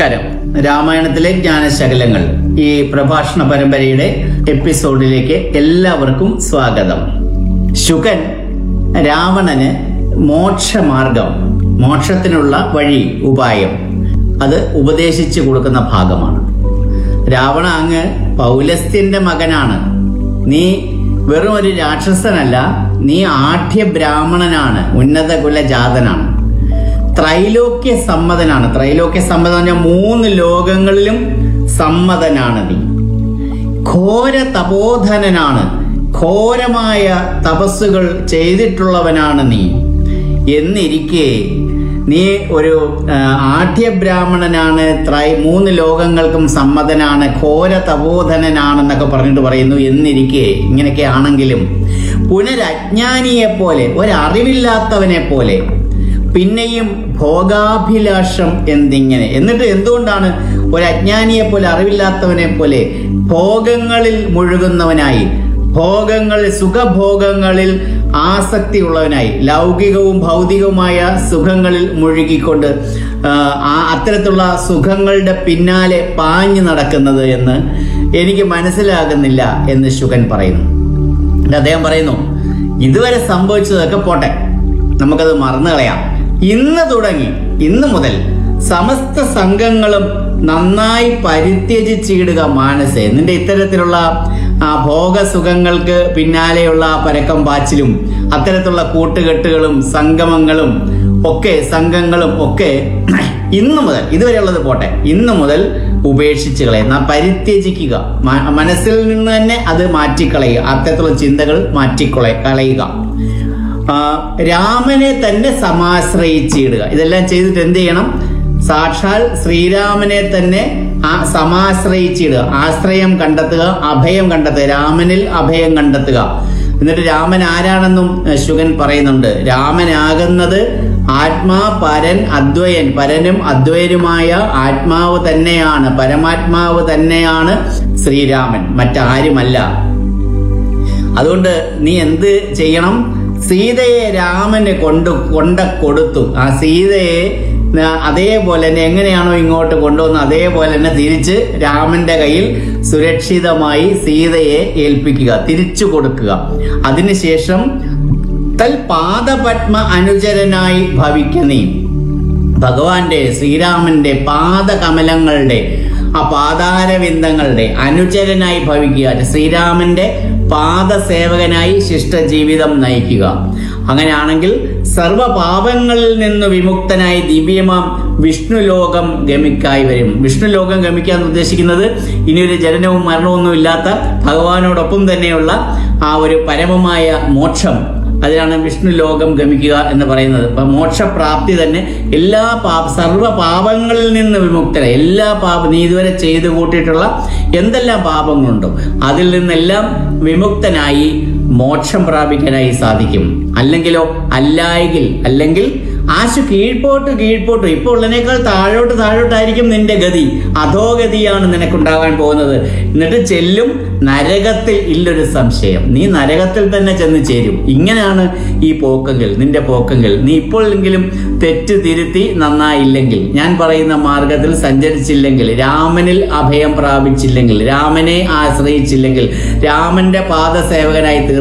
നമസ്കാരം രാമായണത്തിലെ ജ്ഞാനശകലങ്ങൾ ഈ പ്രഭാഷണ പരമ്പരയുടെ എപ്പിസോഡിലേക്ക് എല്ലാവർക്കും സ്വാഗതം ശുകൻ രാവണന് മോക്ഷമാർഗം മോക്ഷത്തിനുള്ള വഴി ഉപായം അത് ഉപദേശിച്ചു കൊടുക്കുന്ന ഭാഗമാണ് രാവണ അങ്ങ് പൗലസ്ത്യന്റെ മകനാണ് നീ വെറും ഒരു രാക്ഷസനല്ല നീ ആഠ്യ ബ്രാഹ്മണനാണ് ഉന്നത കുലജാതനാണ് ത്രൈലോക്യ സമ്മതനാണ് ത്രൈലോക്യ സമ്മതം എന്ന് പറഞ്ഞാൽ മൂന്ന് ലോകങ്ങളിലും സമ്മതനാണ് നീ ഘോര തപോധനനാണ് ഘോരമായ തപസ്സുകൾ ചെയ്തിട്ടുള്ളവനാണ് നീ എന്നിരിക്കെ നീ ഒരു ആ, ആഢ്യ ബ്രാഹ്മണനാണ് ത്രൈ മൂന്ന് ലോകങ്ങൾക്കും സമ്മതനാണ് ഘോര തപോധനനാണെന്നൊക്കെ പറഞ്ഞിട്ട് പറയുന്നു എന്നിരിക്കെ ഇങ്ങനെയൊക്കെ ആണെങ്കിലും പുനരജ്ഞാനിയെ പോലെ ഒരറിവില്ലാത്തവനെ പോലെ പിന്നെയും ഭോഗാഭിലാഷം എന്തിങ്ങനെ എന്നിട്ട് എന്തുകൊണ്ടാണ് ഒരു അജ്ഞാനിയെ പോലെ അറിവില്ലാത്തവനെ പോലെ ഭോഗങ്ങളിൽ മുഴുകുന്നവനായി ഭോഗങ്ങളിൽ സുഖഭോഗങ്ങളിൽ ആസക്തി ഉള്ളവനായി ലൗകികവും ഭൗതികവുമായ സുഖങ്ങളിൽ മുഴുകിക്കൊണ്ട് ആ, ആ അത്തരത്തിലുള്ള സുഖങ്ങളുടെ പിന്നാലെ പാഞ്ഞു നടക്കുന്നത് എന്ന് എനിക്ക് മനസ്സിലാകുന്നില്ല എന്ന് ശുഗൻ പറയുന്നു എന്നിട്ട് അദ്ദേഹം പറയുന്നു ഇതുവരെ സംഭവിച്ചതൊക്കെ പോട്ടെ നമുക്കത് മറന്നു കളയാം ഇന്ന് തുടങ്ങി ഇന്ന് മുതൽ സമസ്ത സംഘങ്ങളും നന്നായി പരിത്യജിച്ചിടുക മാനസേ നിന്റെ ഇത്തരത്തിലുള്ള ആ ഭോഗസുഖങ്ങൾക്ക് പിന്നാലെയുള്ള പരക്കം പാച്ചിലും അത്തരത്തിലുള്ള കൂട്ടുകെട്ടുകളും സംഗമങ്ങളും ഒക്കെ സംഘങ്ങളും ഒക്കെ ഇന്നു മുതൽ ഇതുവരെയുള്ളത് പോട്ടെ ഇന്നു മുതൽ ഉപേക്ഷിച്ച് കളയുക പരിത്യജിക്കുക മ- മനസ്സിൽ നിന്ന് തന്നെ അത് മാറ്റിക്കളയുക അത്തരത്തിലുള്ള ചിന്തകൾ മാറ്റിക്കള കളയുക ആ, രാമനെ തന്നെ സമാശ്രയിച്ചിടുക ഇതെല്ലാം ചെയ്തിട്ട് എന്ത് ചെയ്യണം സാക്ഷാൽ ശ്രീരാമനെ തന്നെ ആ സമാശ്രയിച്ചിടുക ആശ്രയം കണ്ടെത്തുക അഭയം കണ്ടെത്തുക രാമനിൽ അഭയം കണ്ടെത്തുക എന്നിട്ട് രാമൻ ആരാണെന്നും ഏഹ്, ശുഗൻ പറയുന്നുണ്ട് രാമനാകുന്നത് ആത്മാ പരൻ അദ്വയൻ പരനും അദ്വയനുമായ ആത്മാവ് തന്നെയാണ് പരമാത്മാവ് തന്നെയാണ് ശ്രീരാമൻ മറ്റാരുമല്ല അതുകൊണ്ട് നീ എന്ത് ചെയ്യണം സീതയെ രാമന് കൊണ്ട് കൊണ്ട കൊടുത്തു ആ സീതയെ ന- അതേപോലെ തന്നെ എങ്ങനെയാണോ ഇങ്ങോട്ട് കൊണ്ടുവന്ന് അതേപോലെ തന്നെ തിരിച്ച് രാമന്റെ കയ്യിൽ സുരക്ഷിതമായി സീതയെ ഏൽപ്പിക്കുക തിരിച്ചു കൊടുക്കുക അതിനുശേഷം തൽ പാദപത്മ അനുചരനായി ഭവിക്ക നീ ഭഗവാന്റെ ശ്രീരാമന്റെ പാദകമലങ്ങളുടെ ആ പാതാരവിന്ദങ്ങളുടെ അനുചരനായി ഭവിക്കുക ശ്രീരാമന്റെ പാദസേവകനായി ശിഷ്ടജീവിതം നയിക്കുക അങ്ങനെയാണെങ്കിൽ സർവ പാപങ്ങളിൽ നിന്ന് വിമുക്തനായി ദിവ്യമാം വിഷ്ണു ലോകം ഗമിക്കായി വരും വിഷ്ണു ലോകം ഗമിക്കുക എന്ന് ഉദ്ദേശിക്കുന്നത് ഇനിയൊരു ജനനവും മരണവും ഇല്ലാത്ത ഭഗവാനോടൊപ്പം തന്നെയുള്ള ആ ഒരു പരമമായ മോക്ഷം അതിനാണ് വിഷ്ണു ലോകം ഗമിക്കുക എന്ന് പറയുന്നത് അപ്പൊ മോക്ഷപ്രാപ്തി തന്നെ എല്ലാ പാപ സർവ പാപങ്ങളിൽ നിന്ന് വിമുക്തര എല്ലാ പാപ നീ ഇതുവരെ ചെയ്തു കൂട്ടിയിട്ടുള്ള എന്തെല്ലാം പാപങ്ങളുണ്ടോ അതിൽ നിന്നെല്ലാം വിമുക്തനായി മോക്ഷം പ്രാപിക്കാനായി സാധിക്കും അല്ലെങ്കിലോ അല്ലായെങ്കിൽ അല്ലെങ്കിൽ ആശു കീഴ്പോട്ട് കീഴ്പോട്ട് ഇപ്പോൾ ഉള്ളതിനേക്കാൾ താഴോട്ട് താഴോട്ടായിരിക്കും നിന്റെ ഗതി അധോഗതിയാണ് നിനക്കുണ്ടാകാൻ പോകുന്നത് എന്നിട്ട് ചെല്ലും നരകത്തിൽ ഇല്ലൊരു സംശയം നീ നരകത്തിൽ തന്നെ ചെന്ന് ചേരും ഇങ്ങനെയാണ് ഈ പോക്കെങ്കിൽ നിന്റെ പോക്കെങ്കിൽ നീ ഇപ്പോഴെങ്കിലും തെറ്റ് തിരുത്തി നന്നായില്ലെങ്കിൽ ഞാൻ പറയുന്ന മാർഗത്തിൽ സഞ്ചരിച്ചില്ലെങ്കിൽ രാമനിൽ അഭയം പ്രാപിച്ചില്ലെങ്കിൽ രാമനെ ആശ്രയിച്ചില്ലെങ്കിൽ രാമന്റെ പാദസേവകനായി തീർ